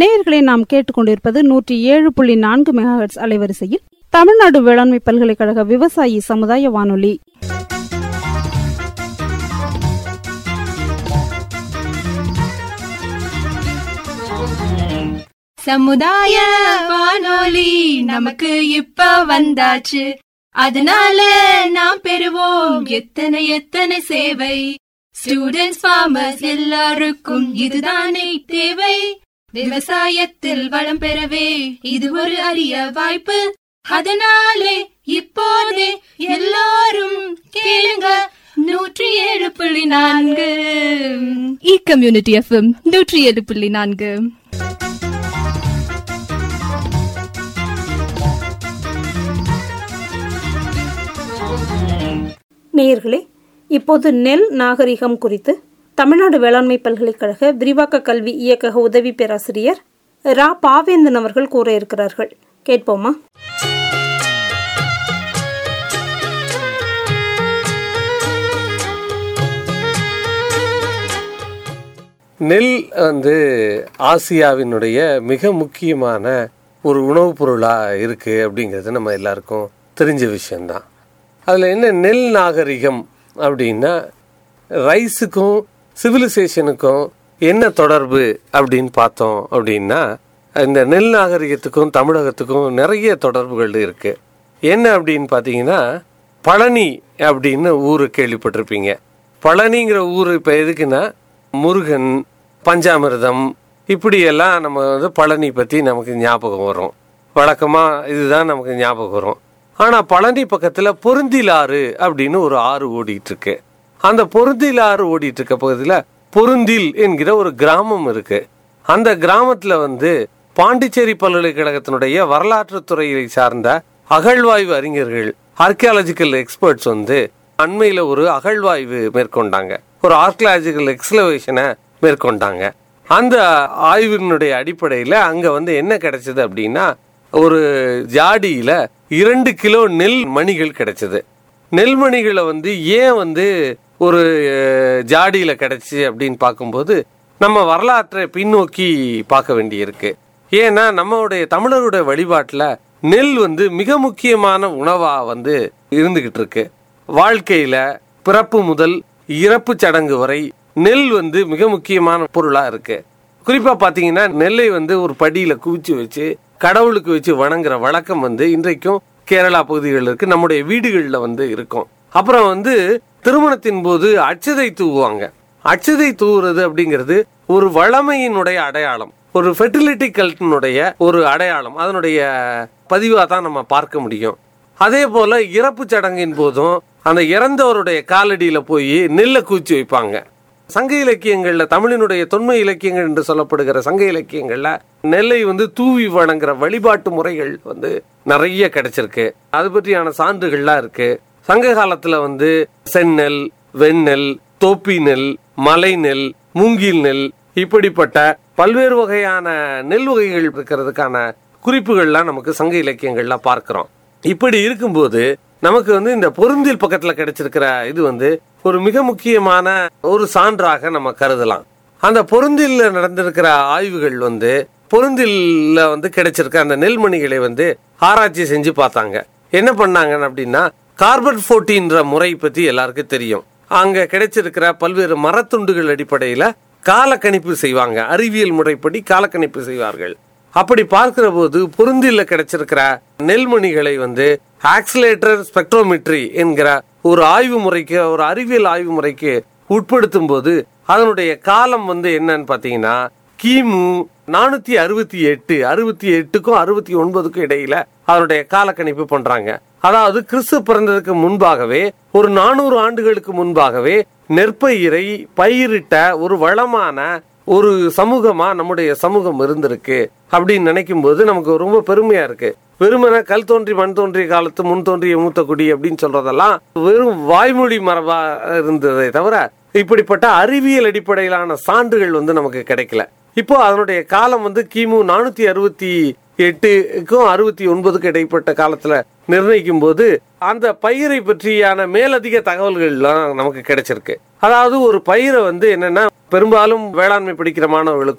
நேயர்களை நாம் கேட்டுக்கொண்டிருப்பது நூற்றி ஏழு புள்ளி நான்கு மெகாஹெட்ஸ் அலைவரிசையில் தமிழ்நாடு வேளாண்மை பல்கலைக்கழக விவசாயி சமுதாய வானொலி சமுதாய வானொலி நமக்கு இப்ப வந்தாச்சு அதனால நாம் பெறுவோம் எத்தனை எத்தனை சேவை ஸ்டூடெண்ட்ஸ் ஃபார்மர்ஸ் எல்லாருக்கும் இதுதானே தேவை விவசாயத்தில் வளம் பெறவே இது ஒரு அரிய வாய்ப்பு அதனாலே இப்போதே எல்லாரும் கேளுங்க நூற்றி ஏழு புள்ளி நான்கு இ கம்யூனிட்டி எஃப்எம் நூற்றி ஏழு புள்ளி நான்கு நேயர்களே இப்போது நெல் நாகரிகம் குறித்து தமிழ்நாடு வேளாண்மை பல்கலைக்கழக விரிவாக்க கல்வி இயக்கக உதவி பேராசிரியர் ரா பாவேந்தன் அவர்கள் கூற இருக்கிறார்கள் கேட்போமா நெல் வந்து ஆசியாவினுடைய மிக முக்கியமான ஒரு உணவுப் பொருளாக இருக்குது அப்படிங்கிறது நம்ம எல்லாருக்கும் தெரிஞ்ச விஷயந்தான் அதில் என்ன நெல் நாகரிகம் அப்படின்னா ரைஸுக்கும் சிவிலைசேஷனுக்கும் என்ன தொடர்பு அப்படின்னு பார்த்தோம் அப்படின்னா இந்த நெல் நாகரிகத்துக்கும் தமிழகத்துக்கும் நிறைய தொடர்புகள் இருக்குது என்ன அப்படின்னு பார்த்தீங்கன்னா பழனி அப்படின்னு ஊர் கேள்விப்பட்டிருப்பீங்க பழனிங்கிற ஊர் இப்போ எதுக்குன்னா முருகன் பஞ்சாமிர்தம் இப்படியெல்லாம் நம்ம வந்து பழனி பற்றி நமக்கு ஞாபகம் வரும் வழக்கமாக இதுதான் நமக்கு ஞாபகம் வரும் ஆனால் பழனி பக்கத்தில் பொருந்திலாறு அப்படின்னு ஒரு ஆறு ஓடிட்டு இருக்கு அந்த பொருந்தில் ஆறு ஓடிட்டு இருக்க பகுதியில் பொருந்தில் என்கிற ஒரு கிராமம் இருக்கு அந்த கிராமத்தில் வந்து பாண்டிச்சேரி பல்கலைக்கழகத்தினுடைய வரலாற்று துறையை சார்ந்த அகழ்வாய்வு அறிஞர்கள் ஆர்கியாலஜிக்கல் எக்ஸ்பர்ட்ஸ் வந்து அண்மையில் ஒரு அகழ்வாய்வு மேற்கொண்டாங்க ஒரு ஆர்கியாலஜிக்கல் எக்ஸ்லவேஷனை மேற்கொண்டாங்க அந்த ஆய்வினுடைய அடிப்படையில் அங்கே வந்து என்ன கிடைச்சது அப்படின்னா ஒரு ஜாடியில இரண்டு கிலோ நெல் மணிகள் கிடைச்சது நெல்மணிகளை வந்து ஏன் வந்து ஒரு அஹ், ஜாடியில கிடைச்சு அப்படின்னு பார்க்கும்போது நம்ம வரலாற்றை பின்னோக்கி பார்க்க வேண்டியிருக்கு ஏன்னா நம்மளுடைய தமிழருடைய வழிபாட்டில் நெல் வந்து மிக முக்கியமான உணவா வந்து இருந்துகிட்டு இருக்கு வாழ்க்கையில பிறப்பு முதல் இறப்பு சடங்கு வரை நெல் வந்து மிக முக்கியமான பொருளா இருக்கு குறிப்பா பாத்தீங்கன்னா நெல்லை வந்து ஒரு படியில குவிச்சு வச்சு கடவுளுக்கு வச்சு வணங்குற வழக்கம் வந்து இன்றைக்கும் கேரளா பகுதிகளில் இருக்கு நம்முடைய வீடுகளில் வந்து இருக்கும் அப்புறம் வந்து திருமணத்தின் போது அச்சதை தூவுவாங்க அச்சதை தூவுறது அப்படிங்கிறது ஒரு வளமையினுடைய அடையாளம் ஒரு ஃபெர்டிலிட்டி கல்ட்டினுடைய ஒரு அடையாளம் அதனுடைய பதிவாக தான் நம்ம பார்க்க முடியும் அதே போல இறப்பு சடங்கின் போதும் அந்த இறந்தவருடைய காலடியில போய் நெல்லை கூச்சி வைப்பாங்க சங்க இலக்கியங்கள்ல தமிழினுடைய தொன்மை இலக்கியங்கள் என்று சொல்லப்படுகிற சங்க இலக்கியங்கள்ல நெல்லை வந்து தூவி வணங்குற வழிபாட்டு முறைகள் வந்து நிறைய கிடைச்சிருக்கு அது பற்றியான சான்றுகள்லாம் இருக்கு சங்க காலத்துல வந்து செந்நெல் வெண்ணெல் தோப்பி நெல் மலை நெல் மூங்கில் நெல் இப்படிப்பட்ட பல்வேறு வகையான நெல் வகைகள் இருக்கிறதுக்கான குறிப்புகள்லாம் நமக்கு சங்க இலக்கியங்கள்ல பார்க்கிறோம் இப்படி இருக்கும்போது நமக்கு வந்து இந்த பொருந்தில் பக்கத்துல கிடைச்சிருக்கிற இது வந்து ஒரு மிக முக்கியமான ஒரு சான்றாக நம்ம கருதலாம் அந்த பொருந்தில்ல நடந்திருக்கிற ஆய்வுகள் வந்து பொருந்தில்ல வந்து கிடைச்சிருக்க அந்த நெல்மணிகளை வந்து ஆராய்ச்சி செஞ்சு பார்த்தாங்க என்ன பண்ணாங்க அப்படின்னா கார்பன் போர்டீன்ற முறை பத்தி எல்லாருக்கும் தெரியும் அங்க கிடைச்சிருக்கிற பல்வேறு மரத்துண்டுகள் அடிப்படையில காலக்கணிப்பு செய்வாங்க அறிவியல் முறைப்படி காலக்கணிப்பு செய்வார்கள் அப்படி பார்க்கிற போது பொருந்தில கிடைச்சிருக்கிற நெல்மணிகளை வந்து ஆக்சிலேட்டர் ஸ்பெக்ட்ரோமெட்ரி என்கிற ஒரு ஆய்வு முறைக்கு ஒரு அறிவியல் ஆய்வு முறைக்கு உட்படுத்தும் போது அதனுடைய காலம் வந்து என்னன்னு பாத்தீங்கன்னா கிமு நானூத்தி அறுபத்தி எட்டு அறுபத்தி எட்டுக்கும் அறுபத்தி ஒன்பதுக்கும் இடையில அதனுடைய காலக்கணிப்பு பண்றாங்க அதாவது கிறிஸ்து பிறந்ததுக்கு முன்பாகவே ஒரு நானூறு ஆண்டுகளுக்கு முன்பாகவே நெற்பயிரை பயிரிட்ட ஒரு வளமான ஒரு சமூகமா நம்முடைய சமூகம் இருந்திருக்கு அப்படின்னு நினைக்கும் போது நமக்கு ரொம்ப பெருமையா இருக்கு வெறுமனே கல் தோன்றி மண் தோன்றிய காலத்து முன் தோன்றிய மூத்த குடி அப்படின்னு சொல்றதெல்லாம் வெறும் வாய்மொழி மரபா இருந்ததை தவிர இப்படிப்பட்ட அறிவியல் அடிப்படையிலான சான்றுகள் வந்து நமக்கு கிடைக்கல இப்போ அதனுடைய காலம் வந்து கிமு நானூத்தி அறுபத்தி எட்டுக்கும் அறுபத்தி ஒன்பதுக்கும் இடைப்பட்ட காலத்துல நிர்ணயிக்கும் போது அந்த பயிரை பற்றியான மேலதிக தகவல்கள்லாம் நமக்கு கிடைச்சிருக்கு அதாவது ஒரு பயிரை வந்து என்னன்னா பெரும்பாலும் வேளாண்மை படிக்கிற மாணவர்களுக்கும்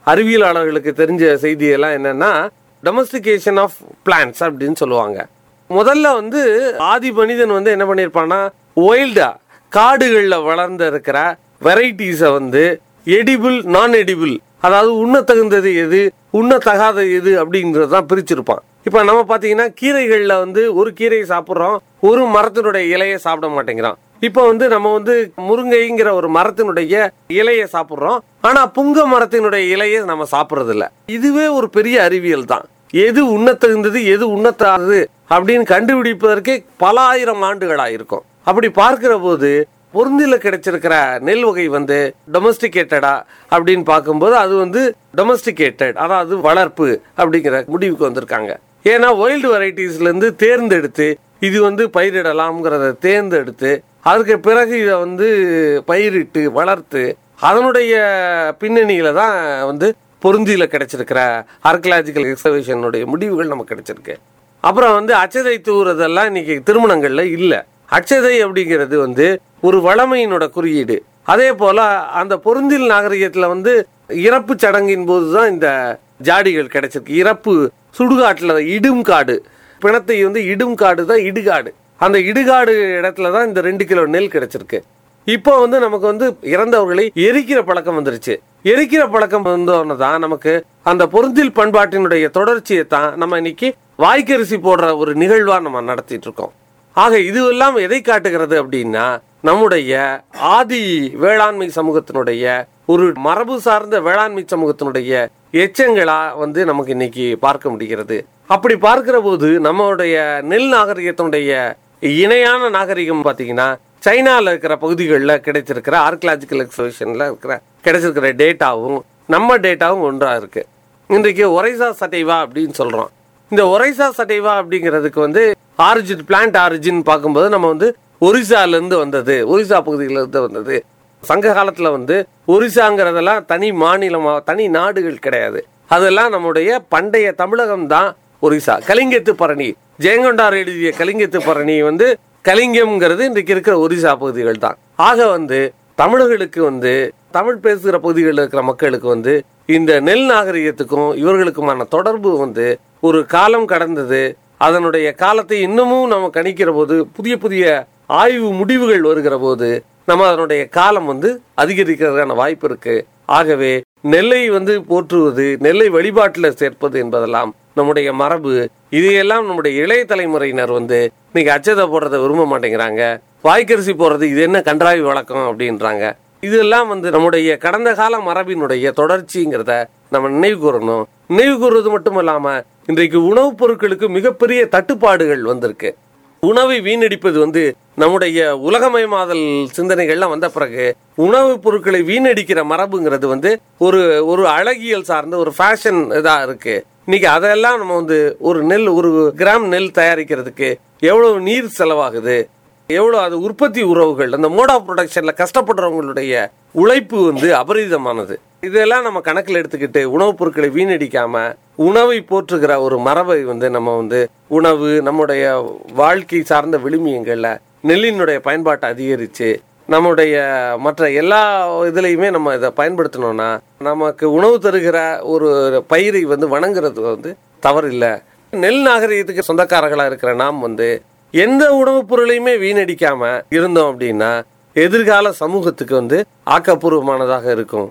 அறிவியலாளர்களுக்கு தெரிஞ்ச செய்தி எல்லாம் என்னன்னா டொமஸ்டிகேஷன் ஆஃப் பிளான்ஸ் அப்படின்னு சொல்லுவாங்க முதல்ல வந்து ஆதி மனிதன் வந்து என்ன பண்ணியிருப்பான்னா ஒயில்டா காடுகளில் வளர்ந்து இருக்கிற வெரைட்டிஸை வந்து எடிபிள் நான் எடிபிள் அதாவது உண்ணத்தகுந்தது எது உண்ணத்தகாத எது அப்படிங்கிறது தான் பிரிச்சிருப்பான் இப்போ நம்ம பார்த்தீங்கன்னா கீரைகளில் வந்து ஒரு கீரையை சாப்பிட்றோம் ஒரு மரத்தினுடைய இலையை சாப்பிட மாட்டேங்கிறோம் இப்போ வந்து நம்ம வந்து முருங்கைங்கிற ஒரு மரத்தினுடைய இலையை சாப்பிட்றோம் ஆனா புங்க மரத்தினுடைய இலையை நம்ம சாப்பிட்றது இல்ல இதுவே ஒரு பெரிய அறிவியல் தான் எது உண்ணத்தகுந்தது எது உண்ணத்தாது அப்படின்னு கண்டுபிடிப்பதற்கே பல ஆயிரம் ஆண்டுகளா இருக்கும் அப்படி பார்க்கிற போது பொருந்தில கிடைச்சிருக்கிற நெல் வகை வந்து டொமஸ்டிகேட்டடா அப்படின்னு பார்க்கும்போது அது வந்து டொமஸ்டிகேட்டட் அதாவது வளர்ப்பு அப்படிங்கிற முடிவுக்கு வந்திருக்காங்க ஏன்னா வைல்டு வெரைட்டிஸ்ல இருந்து தேர்ந்தெடுத்து இது வந்து பயிரிடலாம்ங்கிறத தேர்ந்தெடுத்து அதுக்கு பிறகு இதை வந்து பயிரிட்டு வளர்த்து அதனுடைய பின்னணியில தான் வந்து பொருந்தியில கிடைச்சிருக்கிற ஆர்கியலாஜிக்கல் எக்ஸபிஷனுடைய முடிவுகள் நமக்கு கிடைச்சிருக்கு அப்புறம் வந்து அச்சதை தூவுறதெல்லாம் இன்னைக்கு திருமணங்கள்ல இல்ல அச்சதை அப்படிங்கிறது வந்து ஒரு வளமையினோட குறியீடு அதே போல அந்த பொருந்தில் நாகரிகத்துல வந்து இறப்பு சடங்கின் போதுதான் இந்த ஜாடிகள் கிடைச்சிருக்கு இறப்பு சுடுகாட்டுல இடும் காடு பிணத்தை வந்து இடும் காடு தான் இடுகாடு அந்த இடுகாடு இடத்துல தான் இந்த ரெண்டு கிலோ நெல் கிடைச்சிருக்கு இப்போ வந்து நமக்கு வந்து இறந்தவர்களை எரிக்கிற பழக்கம் வந்துருச்சு எரிக்கிற பழக்கம் வந்தோன்னு தான் நமக்கு அந்த பொருந்தில் பண்பாட்டினுடைய தொடர்ச்சியை தான் நம்ம இன்னைக்கு வாய்க்கரிசி போடுற ஒரு நிகழ்வா நம்ம நடத்திட்டு இருக்கோம் ஆக இதுவெல்லாம் எதை காட்டுகிறது அப்படின்னா நம்முடைய ஆதி வேளாண்மை சமூகத்தினுடைய ஒரு மரபு சார்ந்த வேளாண்மை சமூகத்தினுடைய எச்சங்களா வந்து நமக்கு இன்னைக்கு பார்க்க முடிகிறது அப்படி பார்க்கிற போது நம்மளுடைய நெல் நாகரிகத்தினுடைய இணையான நாகரிகம் பாத்தீங்கன்னா சைனால இருக்கிற பகுதிகளில் கிடைச்சிருக்கிற ஆர்கியலாஜிக்கல் எக்ஸிபிஷன்ல இருக்கிற கிடைச்சிருக்கிற டேட்டாவும் நம்ம டேட்டாவும் ஒன்றா இருக்கு இன்றைக்கு ஒரைசா சட்டைவா அப்படின்னு சொல்றோம் இந்த ஒரைசா சட்டைவா அப்படிங்கிறதுக்கு வந்து ஆரிஜின் பிளான்ட் ஆரிஜின் பார்க்கும்போது நம்ம வந்து ஒரிசால இருந்து வந்தது ஒரிசா பகுதியில இருந்து வந்தது சங்க காலத்துல வந்து ஒரிசாங்கிறதெல்லாம் தனி மாநிலமா தனி நாடுகள் கிடையாது அதெல்லாம் நம்முடைய பண்டைய தமிழகம் தான் ஒரிசா கலிங்கத்து பரணி ஜெயங்கொண்டார் எழுதிய கலிங்கத்து பரணி வந்து கலிங்கம்ங்கிறது இன்றைக்கு இருக்கிற ஒரிசா பகுதிகள் தான் ஆக வந்து தமிழர்களுக்கு வந்து தமிழ் பேசுகிற பகுதிகளில் இருக்கிற மக்களுக்கு வந்து இந்த நெல் நாகரிகத்துக்கும் இவர்களுக்குமான தொடர்பு வந்து ஒரு காலம் கடந்தது அதனுடைய காலத்தை இன்னமும் நம்ம கணிக்கிற போது புதிய புதிய ஆய்வு முடிவுகள் வருகிற போது நம்ம அதனுடைய காலம் வந்து அதிகரிக்கிறதுக்கான வாய்ப்பு இருக்கு ஆகவே நெல்லை வந்து போற்றுவது நெல்லை வழிபாட்டில் சேர்ப்பது என்பதெல்லாம் நம்முடைய மரபு இதையெல்லாம் நம்முடைய இளைய தலைமுறையினர் வந்து இன்னைக்கு அச்சதை போடுறதை விரும்ப மாட்டேங்கிறாங்க வாய்க்கரிசி போடுறது இது என்ன கன்றாவி வழக்கம் அப்படின்றாங்க இதெல்லாம் வந்து நம்முடைய கடந்த கால மரபினுடைய தொடர்ச்சிங்கிறத நம்ம நினைவு கூறணும் நினைவு கூறுவது மட்டும் இல்லாம இன்றைக்கு உணவுப் பொருட்களுக்கு மிகப்பெரிய தட்டுப்பாடுகள் வந்திருக்கு உணவை வீணடிப்பது வந்து நம்முடைய உலகமயமாதல் சிந்தனைகள்லாம் வந்த பிறகு உணவுப் பொருட்களை வீணடிக்கிற மரபுங்கிறது வந்து ஒரு ஒரு அழகியல் சார்ந்த ஒரு ஃபேஷன் இதா இருக்கு இன்னைக்கு அதெல்லாம் நம்ம வந்து ஒரு நெல் ஒரு கிராம் நெல் தயாரிக்கிறதுக்கு எவ்வளவு நீர் செலவாகுது எவ்வளவு அது உற்பத்தி உறவுகள் அந்த மோட் ஆஃப் ப்ரொடக்ஷன்ல கஷ்டப்படுறவங்களுடைய உழைப்பு வந்து அபரிதமானது இதெல்லாம் நம்ம கணக்கில் எடுத்துக்கிட்டு உணவுப் பொருட்களை வீணடிக்காம உணவை போற்றுகிற ஒரு மரபை வந்து நம்ம வந்து உணவு நம்முடைய வாழ்க்கை சார்ந்த விழுமியங்கள்ல நெல்லினுடைய பயன்பாட்டை அதிகரிச்சு நம்முடைய மற்ற எல்லா இதுலையுமே நம்ம இதை பயன்படுத்தினோம்னா நமக்கு உணவு தருகிற ஒரு பயிரை வந்து வணங்குறது வந்து தவறில்லை நெல் நாகரிகத்துக்கு சொந்தக்காரர்களா இருக்கிற நாம் வந்து எந்த உணவுப் பொருளையுமே வீணடிக்காம இருந்தோம் அப்படின்னா எதிர்கால சமூகத்துக்கு வந்து ஆக்கப்பூர்வமானதாக இருக்கும்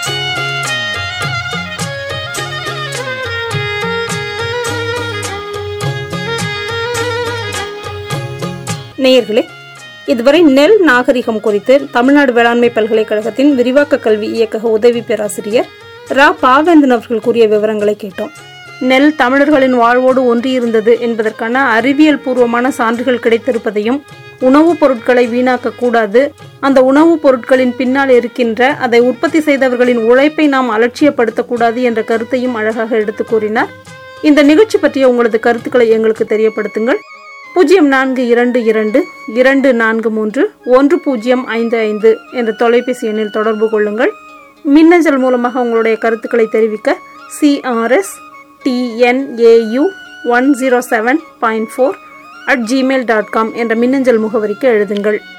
நேயர்களே இதுவரை நெல் நாகரிகம் குறித்து தமிழ்நாடு வேளாண்மை பல்கலைக்கழகத்தின் விரிவாக்க கல்வி இயக்கக உதவி பேராசிரியர் ரா பாவேந்தன் அவர்கள் கூறிய விவரங்களை கேட்டோம் நெல் தமிழர்களின் வாழ்வோடு ஒன்றியிருந்தது என்பதற்கான அறிவியல் பூர்வமான சான்றுகள் கிடைத்திருப்பதையும் உணவுப் பொருட்களை வீணாக்க கூடாது அந்த உணவுப் பொருட்களின் பின்னால் இருக்கின்ற அதை உற்பத்தி செய்தவர்களின் உழைப்பை நாம் அலட்சியப்படுத்தக்கூடாது என்ற கருத்தையும் அழகாக எடுத்து கூறினார் இந்த நிகழ்ச்சி பற்றிய உங்களது கருத்துக்களை எங்களுக்கு தெரியப்படுத்துங்கள் பூஜ்ஜியம் நான்கு இரண்டு இரண்டு இரண்டு நான்கு மூன்று ஒன்று பூஜ்ஜியம் ஐந்து ஐந்து என்ற தொலைபேசி எண்ணில் தொடர்பு கொள்ளுங்கள் மின்னஞ்சல் மூலமாக உங்களுடைய கருத்துக்களை தெரிவிக்க CRS TNAU one zero seven point four at gmail dot com என்ற மின்னஞ்சல் முகவரிக்கு எழுதுங்கள்